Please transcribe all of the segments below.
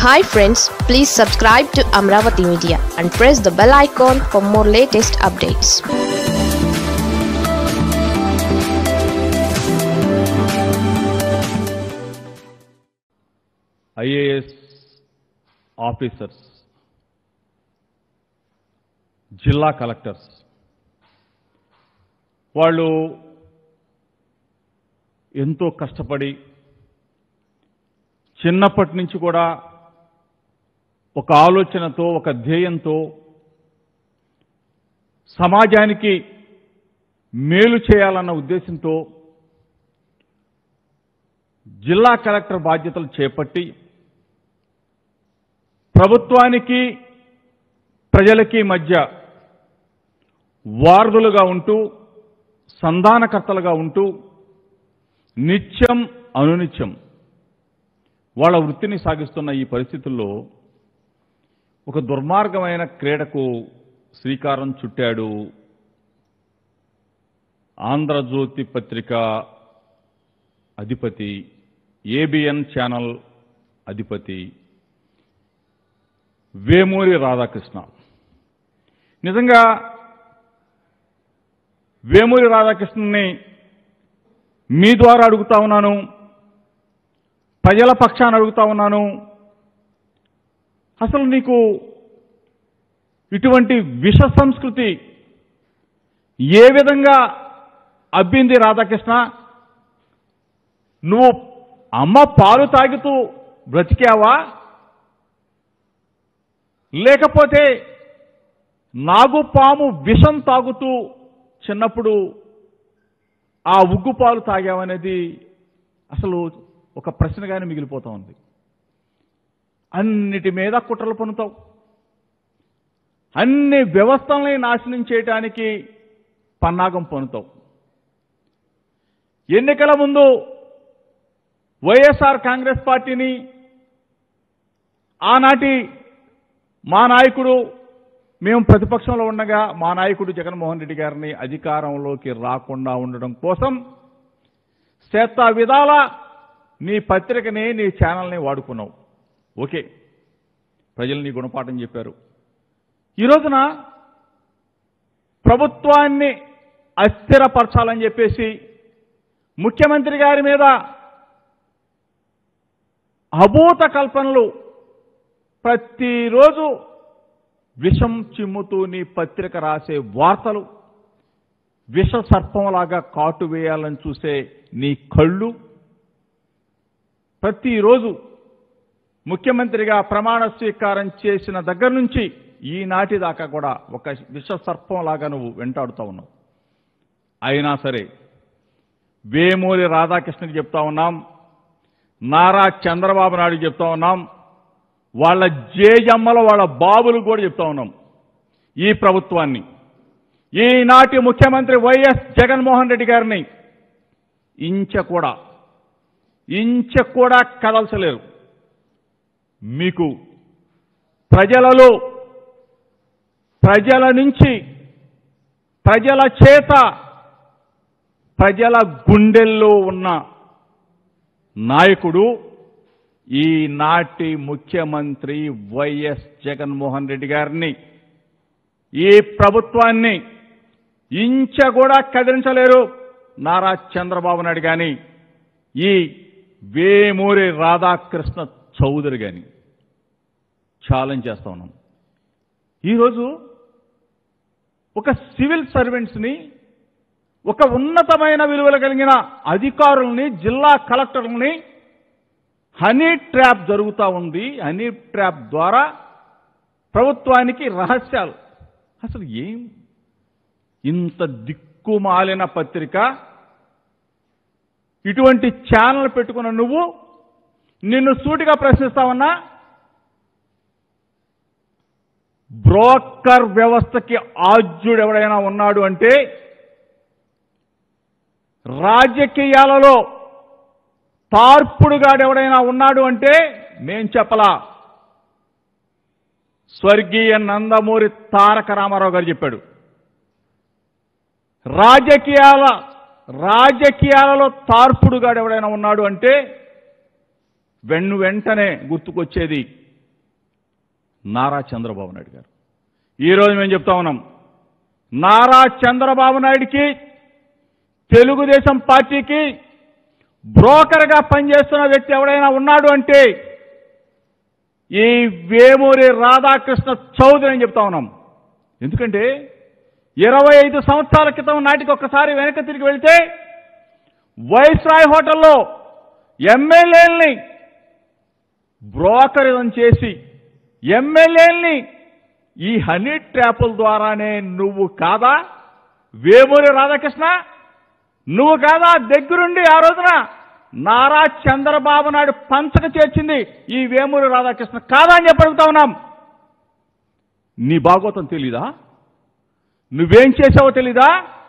hi friends please subscribe to Amaravati media and press the bell icon for more latest updates IAS officers జిల్లా collectors వాళ్ళు ఎంతో కష్టపడి చిన్నప్పటి నుంచి కూడా ఒక ఆలోచనతో ఒక ధ్యేయంతో సమాజానికి మేలు చేయాలన్న ఉద్దేశంతో జిల్లా కలెక్టర్ బాధ్యతలు చేపట్టి ప్రభుత్వానికి ప్రజలకి మధ్య వారధులుగా ఉంటూ సంధానకర్తలుగా ఉంటూ నిత్యం అనునిత్యం వాళ్ళ వృత్తిని సాగిస్తున్న ఈ పరిస్థితుల్లో ఒక దుర్మార్గమైన క్రీడకు శ్రీకారం చుట్టాడు ఆంధ్రజ్యోతి పత్రిక అధిపతి ఏబిఎన్ ఛానల్ అధిపతి వేమూరి రాధాకృష్ణ నిజంగా వేమూరి రాధాకృష్ణని మీ ద్వారా అడుగుతా ఉన్నాను ప్రజల పక్షాన్ని అడుగుతా ఉన్నాను అసలు నీకు ఇటువంటి విష సంస్కృతి ఏ విధంగా అబ్బింది రాధాకృష్ణ నువ్వు అమ్మ పాలు తాగుతూ బ్రతికావా లేకపోతే నాగుపాము విషం తాగుతూ చిన్నప్పుడు ఆ ఉగ్గు పాలు తాగావనేది అసలు ఒక ప్రశ్నగానే మిగిలిపోతా ఉంది అన్నిటి మీద కుట్రలు పనుతావు అన్ని వ్యవస్థల్ని నాశనం చేయటానికి పన్నాగం పనుతావు ఎన్నికల ముందు వైఎస్ఆర్ కాంగ్రెస్ పార్టీని ఆనాటి మా నాయకుడు మేము ప్రతిపక్షంలో ఉండగా మా నాయకుడు జగన్మోహన్ రెడ్డి గారిని అధికారంలోకి రాకుండా ఉండడం కోసం శత విధాల నీ పత్రికని నీ ఛానల్ని వాడుకున్నావు ఓకే ప్రజలు నీ గుణపాఠం చెప్పారు ఈ రోజున ప్రభుత్వాన్ని అస్థిరపరచాలని చెప్పేసి ముఖ్యమంత్రి గారి మీద అభూత కల్పనలు ప్రతిరోజు విషం చిమ్ముతూ నీ పత్రిక రాసే వార్తలు విష సర్పంలాగా కాటు వేయాలని చూసే నీ కళ్ళు ప్రతిరోజు ముఖ్యమంత్రిగా ప్రమాణ స్వీకారం చేసిన దగ్గర నుంచి ఈనాటి దాకా కూడా ఒక విష సర్పంలాగా నువ్వు వెంటాడుతూ ఉన్నావు అయినా సరే వేమూరి రాధాకృష్ణకి చెప్తా ఉన్నాం నారా చంద్రబాబు నాయుడు చెప్తా ఉన్నాం వాళ్ళ జేజమ్మల వాళ్ళ బాబులు కూడా చెప్తా ఉన్నాం ఈ ప్రభుత్వాన్ని ఈనాటి ముఖ్యమంత్రి వైఎస్ జగన్మోహన్ రెడ్డి గారిని ఇంచ కూడా ఇంచ కూడా కదల్చలేరు మీకు ప్రజలలో ప్రజల నుంచి ప్రజల చేత ప్రజల గుండెల్లో ఉన్న నాయకుడు ఈనాటి ముఖ్యమంత్రి వైఎస్ జగన్మోహన్ రెడ్డి గారిని ఈ ప్రభుత్వాన్ని ఇంచ కూడా కదిలించలేరు నారా చంద్రబాబు నాయుడు గాని ఈ వేమూరి రాధాకృష్ణ చౌదరి గాని ఛాలెంజ్ చేస్తా ఉన్నాం ఈరోజు ఒక సివిల్ సర్వెంట్స్ని ఒక ఉన్నతమైన విలువలు కలిగిన అధికారుల్ని జిల్లా కలెక్టర్లని హనీ ట్రాప్ జరుగుతూ ఉంది హనీ ట్రాప్ ద్వారా ప్రభుత్వానికి రహస్యాలు అసలు ఏం ఇంత దిక్కుమాలిన పత్రిక ఇటువంటి ఛానల్ పెట్టుకున్న నువ్వు నిన్ను సూటిగా ప్రశ్నిస్తావన్నా బ్రోకర్ వ్యవస్థకి ఆద్యుడు ఎవడైనా ఉన్నాడు అంటే రాజకీయాలలో తార్పుడుగాడు ఎవడైనా ఉన్నాడు అంటే నేను చెప్పలా స్వర్గీయ నందమూరి తారక రామారావు గారు చెప్పాడు రాజకీయాల రాజకీయాలలో తార్పుడుగాడు ఎవడైనా ఉన్నాడు అంటే వెన్ను వెంటనే గుర్తుకొచ్చేది నారా చంద్రబాబు నాయుడు గారు ఈరోజు మేము చెప్తా ఉన్నాం నారా చంద్రబాబు నాయుడికి తెలుగుదేశం పార్టీకి బ్రోకర్గా పనిచేస్తున్న వ్యక్తి ఎవడైనా ఉన్నాడు అంటే ఈ వేమూరి రాధాకృష్ణ చౌదరి అని చెప్తా ఉన్నాం ఎందుకంటే ఇరవై ఐదు సంవత్సరాల క్రితం నాటికి ఒక్కసారి వెనక్కి తిరిగి వెళ్తే వైస్రాయ్ హోటల్లో ఎమ్మెల్యేలని బ్రోకరిజం చేసి ఎమ్మెల్యేలని ఈ హనీ ట్రాపుల ద్వారానే నువ్వు కాదా వేమూరి రాధాకృష్ణ నువ్వు కాదా దగ్గరుండి ఆ రోజున నారా చంద్రబాబు నాయుడు పంచక చేర్చింది ఈ వేమూరి రాధాకృష్ణ కాదా అని చెప్పి అడుగుతా ఉన్నాం నీ భాగోతం తెలీదా నువ్వేం చేసావో తెలీదా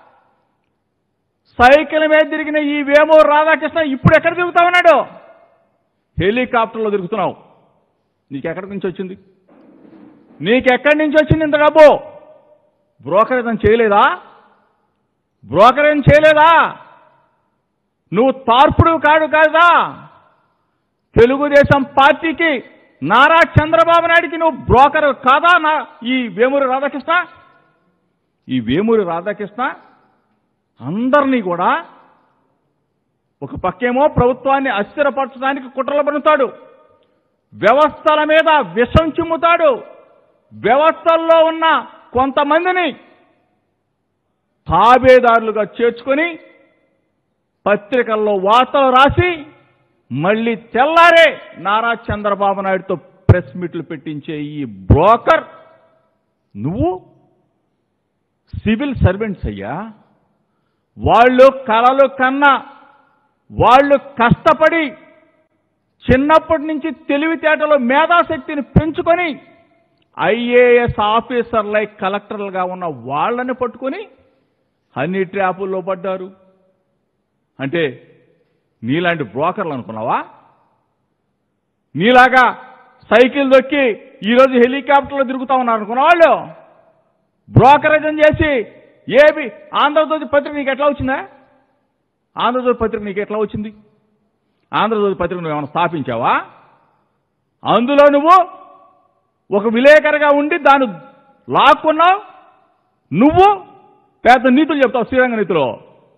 సైకిల్ మీద తిరిగిన ఈ వేమూరు రాధాకృష్ణ ఇప్పుడు ఎక్కడ తిరుగుతా ఉన్నాడు హెలికాప్టర్లో తిరుగుతున్నావు నీకెక్కడి నుంచి వచ్చింది నీకెక్కడి నుంచి వచ్చింది ఇంత డబ్బు బ్రోకరేజం చేయలేదా బ్రోకరేజం చేయలేదా నువ్వు తార్పుడు కాడు కాదా తెలుగుదేశం పార్టీకి నారా చంద్రబాబు నాయుడికి నువ్వు బ్రోకర్ కాదా నా ఈ వేమూరి రాధాకృష్ణ ఈ వేమూరి రాధాకృష్ణ అందరినీ కూడా ఒక పక్కేమో ప్రభుత్వాన్ని అస్థిరపరచడానికి కుట్రలు పన్నుతాడు వ్యవస్థల మీద విషం చిమ్ముతాడు వ్యవస్థల్లో ఉన్న కొంతమందిని తాబేదారులుగా చేర్చుకొని పత్రికల్లో వార్తలు రాసి మళ్ళీ తెల్లారే నారా చంద్రబాబు నాయుడుతో ప్రెస్ మీట్లు పెట్టించే ఈ బ్రోకర్ నువ్వు సివిల్ సర్వెంట్స్ అయ్యా వాళ్ళు కలలు కన్నా వాళ్ళు కష్టపడి చిన్నప్పటి నుంచి తెలివితేటలు మేధాశక్తిని పెంచుకొని ఐఏఎస్ ఆఫీసర్లై కలెక్టర్లుగా ఉన్న వాళ్ళని పట్టుకొని హనీ ట్రాపుల్లో పడ్డారు అంటే నీలాంటి బ్రోకర్లు అనుకున్నావా నీలాగా సైకిల్ దొక్కి ఈరోజు హెలికాప్టర్లో తిరుగుతా ఉన్నారు అనుకున్న వాళ్ళు బ్రోకరేజం చేసి ఏబి ఆంధ్రజ్యోతి పత్రిక నీకు ఎట్లా వచ్చిందా ఆంధ్రజ్యోతి పత్రిక నీకు ఎట్లా వచ్చింది ఆంధ్రజ్యోతి పత్రిక నువ్వు ఏమైనా స్థాపించావా అందులో నువ్వు ఒక విలేకరుగా ఉండి దాన్ని లాక్కున్నావు నువ్వు పెద్ద నీతులు చెప్తావు శ్రీరంగ నీతిలో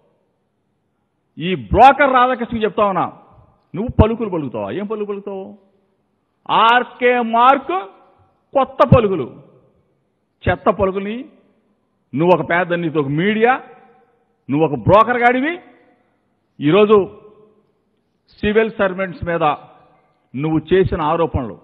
ఈ బ్రోకర్ రాధాకృష్ణకి చెప్తా ఉన్నా నువ్వు పలుకులు పలుకుతావా ఏం పలుకు పలుకుతావు ఆర్కే మార్క్ కొత్త పలుకులు చెత్త పలుకుని నువ్వు ఒక పెద్ద నీతో ఒక మీడియా నువ్వు ఒక బ్రోకర్ గాడివి ఈరోజు సివిల్ సర్వెంట్స్ మీద నువ్వు చేసిన ఆరోపణలు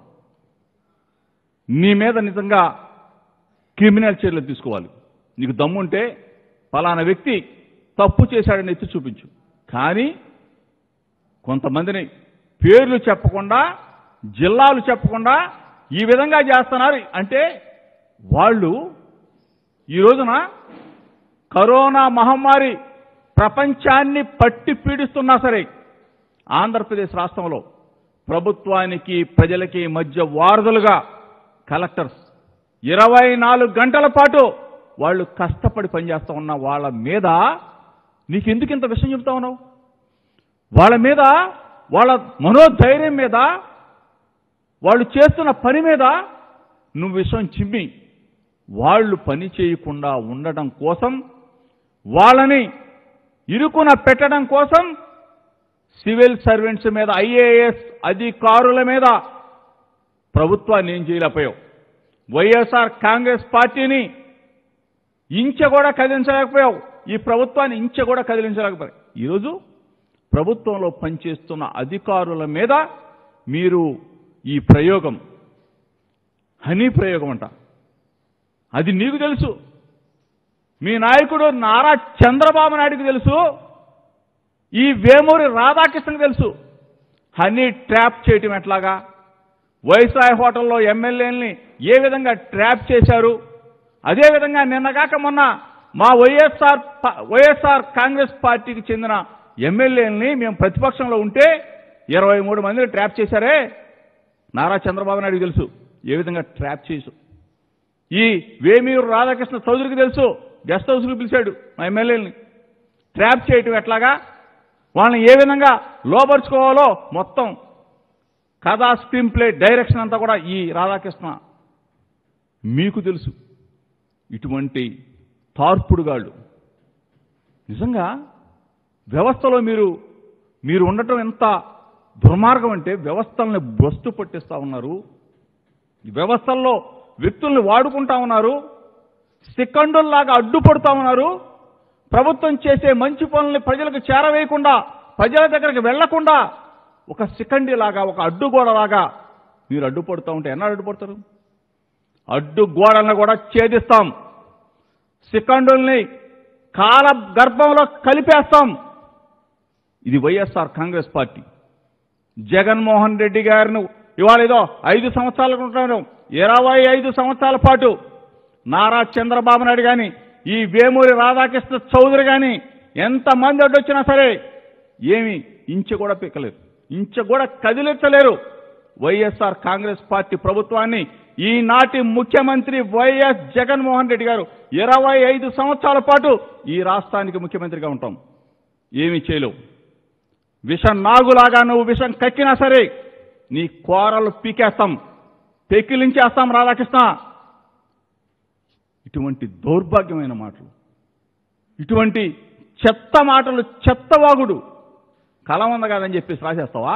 నీ మీద నిజంగా క్రిమినల్ చర్యలు తీసుకోవాలి నీకు దమ్ముంటే ఫలానా వ్యక్తి తప్పు చేశాడని ఎత్తి చూపించు కానీ కొంతమందిని పేర్లు చెప్పకుండా జిల్లాలు చెప్పకుండా ఈ విధంగా చేస్తున్నారు అంటే వాళ్ళు ఈ రోజున కరోనా మహమ్మారి ప్రపంచాన్ని పట్టి పీడిస్తున్నా సరే ఆంధ్రప్రదేశ్ రాష్ట్రంలో ప్రభుత్వానికి ప్రజలకి మధ్య వారధులుగా కలెక్టర్స్ ఇరవై నాలుగు గంటల పాటు వాళ్ళు కష్టపడి పనిచేస్తా ఉన్న వాళ్ళ మీద నీకెందుకు ఇంత విషయం చెప్తా ఉన్నావు వాళ్ళ మీద వాళ్ళ మనోధైర్యం మీద వాళ్ళు చేస్తున్న పని మీద నువ్వు విషయం చిమ్మి వాళ్ళు పని చేయకుండా ఉండటం కోసం వాళ్ళని ఇరుకున పెట్టడం కోసం సివిల్ సర్వెంట్స్ మీద ఐఏఎస్ అధికారుల మీద ప్రభుత్వాన్ని ఏం చేయలేకపోయావు వైఎస్ఆర్ కాంగ్రెస్ పార్టీని ఇంచ కూడా కదిలించలేకపోయావు ఈ ప్రభుత్వాన్ని ఇంచ కూడా కదిలించలేకపోయావు ఈరోజు ప్రభుత్వంలో పనిచేస్తున్న అధికారుల మీద మీరు ఈ ప్రయోగం హనీ ప్రయోగం అంట అది నీకు తెలుసు మీ నాయకుడు నారా చంద్రబాబు నాయుడుకి తెలుసు ఈ వేమూరి రాధాకృష్ణకి తెలుసు హనీ ట్రాప్ చేయటం ఎట్లాగా వైస్రాయ్ హోటల్లో ఎమ్మెల్యేలని ఏ విధంగా ట్రాప్ చేశారు అదేవిధంగా నిన్నగాక మొన్న మా వైఎస్ఆర్ ప- వైఎస్ఆర్ కాంగ్రెస్ పార్టీకి చెందిన ఎమ్మెల్యేలని మేము ప్రతిపక్షంలో ఉంటే ఇరవై మూడు మందిని ట్రాప్ చేశారే నారా చంద్రబాబు నాయుడు తెలుసు ఏ విధంగా ట్రాప్ చేసు ఈ వేమూరు రాధాకృష్ణ చౌదరికి తెలుసు గెస్ట్ హౌస్కి పిలిచాడు మా ఎమ్మెల్యేలని ట్రాప్ చేయటం ఎట్లాగా వాళ్ళని ఏ విధంగా లోపరుచుకోవాలో మొత్తం కథా స్క్రీన్ ప్లే డైరెక్షన్ అంతా కూడా ఈ రాధాకృష్ణ మీకు తెలుసు ఇటువంటి తార్పుడుగాళ్ళు నిజంగా వ్యవస్థలో మీరు మీరు ఉండటం ఎంత దుర్మార్గం అంటే వ్యవస్థల్ని బొస్తు పట్టిస్తా ఉన్నారు ఈ వ్యవస్థల్లో వ్యక్తుల్ని వాడుకుంటా ఉన్నారు సెకండుల్లాగా అడ్డుపడుతా ఉన్నారు ప్రభుత్వం చేసే మంచి పనుల్ని ప్రజలకు చేరవేయకుండా ప్రజల దగ్గరికి వెళ్లకుండా ఒక సికండిలాగా ఒక అడ్డుగోడలాగా మీరు అడ్డుపడుతూ ఉంటే ఎన్నాడు అడ్డుపడతారు అడ్డుగోడలను కూడా ఛేదిస్తాం సికండుల్ని కాల గర్భంలో కలిపేస్తాం ఇది వైఎస్ఆర్ కాంగ్రెస్ పార్టీ జగన్మోహన్ రెడ్డి గారిని ఇవాళ ఏదో ఐదు సంవత్సరాలకు ఉంటాను ఇరవై ఐదు సంవత్సరాల పాటు నారా చంద్రబాబు నాయుడు గాని ఈ వేమూరి రాధాకృష్ణ చౌదరి గాని ఎంతమంది అడ్డొచ్చినా సరే ఏమి ఇంచ కూడా పిక్కలేరు ఇంచ కూడా కదిలించలేరు వైఎస్ఆర్ కాంగ్రెస్ పార్టీ ప్రభుత్వాన్ని ఈనాటి ముఖ్యమంత్రి వైఎస్ జగన్మోహన్ రెడ్డి గారు ఇరవై ఐదు సంవత్సరాల పాటు ఈ రాష్ట్రానికి ముఖ్యమంత్రిగా ఉంటాం ఏమీ చేయలేవు విషం నాగులాగా నువ్వు విషం కక్కినా సరే నీ కోరలు పీకేస్తాం పెకిలించేస్తాం రాధాకృష్ణ ఇటువంటి దౌర్భాగ్యమైన మాటలు ఇటువంటి చెత్త మాటలు చెత్తవాగుడు కలమంద కాదని చెప్పేసి రాసేస్తావా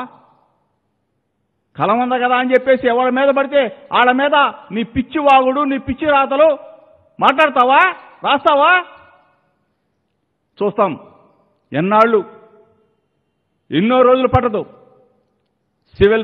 కలమంద కదా అని చెప్పేసి ఎవరి మీద పడితే వాళ్ళ మీద నీ పిచ్చి వాగుడు నీ పిచ్చి రాతలు మాట్లాడతావా రాస్తావా చూస్తాం ఎన్నాళ్ళు ఎన్నో రోజులు పట్టదు సివిల్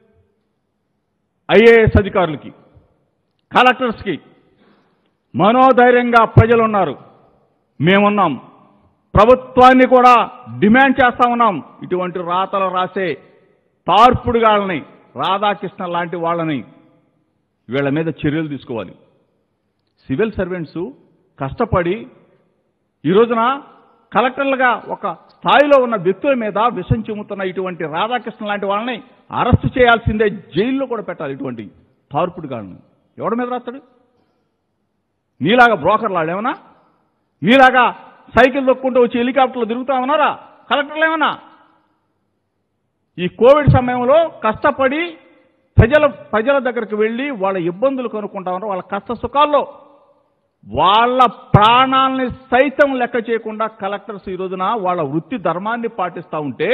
ఐఏఎస్ అధికారులకి కలెక్టర్స్కి మనోధైర్యంగా ప్రజలు ఉన్నారు మేమున్నాం ప్రభుత్వాన్ని కూడా డిమాండ్ చేస్తా ఉన్నాం ఇటువంటి రాతలు రాసే తార్పుడుగాళ్ళని రాధాకృష్ణ లాంటి వాళ్ళని వీళ్ళ మీద చర్యలు తీసుకోవాలి సివిల్ సర్వెంట్స్ కష్టపడి ఈ రోజున కలెక్టర్లుగా ఒక స్థాయిలో ఉన్న వ్యక్తుల మీద విషం చిమ్ముతున్న ఇటువంటి రాధాకృష్ణ లాంటి వాళ్ళని అరెస్ట్ చేయాల్సిందే జైల్లో కూడా పెట్టాలి ఇటువంటి తార్పుడుగాళ్ళని ఎవడి మీద రాస్తాడు నీలాగా బ్రోకర్లు ఏమన్నా నీలాగా సైకిల్ దొక్కుంటూ వచ్చి హెలికాప్టర్లో తిరుగుతా ఉన్నారా కలెక్టర్లు ఏమన్నా ఈ కోవిడ్ సమయంలో కష్టపడి ప్రజల ప్రజల దగ్గరికి వెళ్ళి వాళ్ళ ఇబ్బందులు కనుక్కుంటా ఉన్నారు వాళ్ళ కష్ట సుఖాల్లో వాళ్ళ ప్రాణాలని సైతం లెక్క చేయకుండా కలెక్టర్స్ ఈ రోజున వాళ్ళ వృత్తి ధర్మాన్ని పాటిస్తూ ఉంటే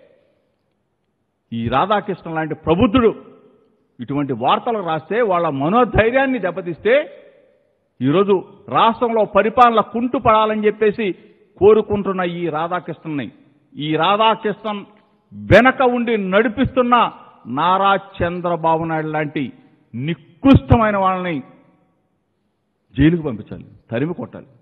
ఈ రాధాకృష్ణ లాంటి ప్రబుద్ధుడు ఇటువంటి వార్తలు రాస్తే వాళ్ళ మనోధైర్యాన్ని దెబ్బతీస్తే ఈరోజు రాష్ట్రంలో పరిపాలన కుంటు పడాలని చెప్పేసి కోరుకుంటున్న ఈ రాధాకృష్ణని ఈ రాధాకృష్ణన్ వెనక ఉండి నడిపిస్తున్న నారా చంద్రబాబు నాయుడు లాంటి నికృష్టమైన వాళ్ళని జైలుకు పంపించాలి తరిమి కొట్టాలి